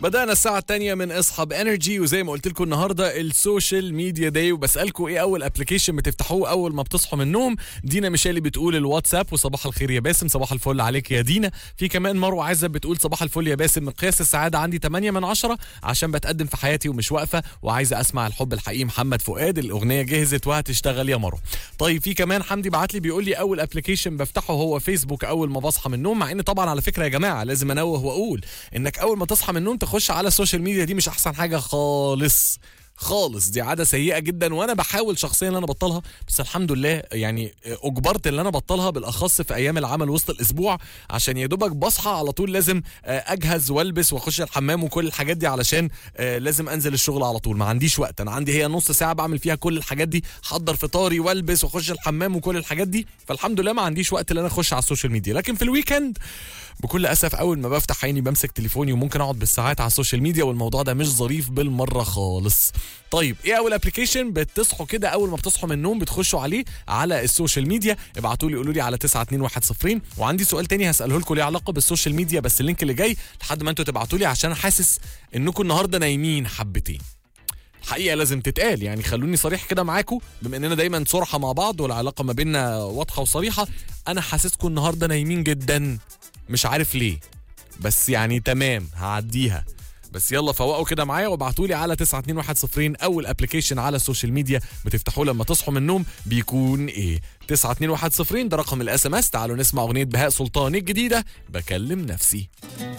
بدأنا الساعة الثانية من اصحاب انرجي وزي ما قلت لكم النهاردة السوشيال ميديا داي وبسألكم ايه أول ابلكيشن بتفتحوه أول ما بتصحوا من النوم دينا ميشيلي بتقول الواتساب وصباح الخير يا باسم صباح الفل عليك يا دينا في كمان مروة عزة بتقول صباح الفل يا باسم مقياس السعادة عندي 8 من 10 عشان بتقدم في حياتي ومش واقفة وعايزة أسمع الحب الحقيقي محمد فؤاد الأغنية جهزت وهتشتغل يا مروة طيب في كمان حمدي بعت لي بيقول لي أول ابلكيشن بفتحه هو فيسبوك أول ما بصحى من النوم مع إن طبعا على فكرة يا جماعة لازم أنوه وأقول إنك أول ما تصحى من النوم تخش على السوشيال ميديا دي مش احسن حاجه خالص خالص دي عاده سيئه جدا وانا بحاول شخصيا ان انا ابطلها بس الحمد لله يعني اجبرت ان انا ابطلها بالاخص في ايام العمل وسط الاسبوع عشان يا دوبك بصحى على طول لازم اجهز والبس واخش الحمام وكل الحاجات دي علشان لازم انزل الشغل على طول ما عنديش وقت انا عندي هي نص ساعه بعمل فيها كل الحاجات دي حضر فطاري والبس واخش الحمام وكل الحاجات دي فالحمد لله ما عنديش وقت ان انا اخش على السوشيال ميديا لكن في الويكند بكل اسف اول ما بفتح عيني بمسك تليفوني وممكن اقعد بالساعات على السوشيال ميديا والموضوع ده مش ظريف بالمره خالص طيب ايه اول ابلكيشن بتصحوا كده اول ما بتصحوا من النوم بتخشوا عليه على السوشيال ميديا ابعتوا لي قولوا لي على 92110 وعندي سؤال تاني هساله لكم ليه علاقه بالسوشيال ميديا بس اللينك اللي جاي لحد ما انتوا تبعتوا لي عشان حاسس انكم النهارده نايمين حبتين الحقيقه لازم تتقال يعني خلوني صريح كده معاكم بما اننا دايما صرحه مع بعض والعلاقه ما بيننا واضحه وصريحه انا حاسسكم النهارده نايمين جدا مش عارف ليه بس يعني تمام هعديها بس يلا فوقوا كده معايا وابعتوا لي على 92110 اول ابلكيشن على السوشيال ميديا بتفتحوه لما تصحوا من النوم بيكون ايه 92110 ده رقم الاس ام اس تعالوا نسمع اغنيه بهاء سلطان الجديده بكلم نفسي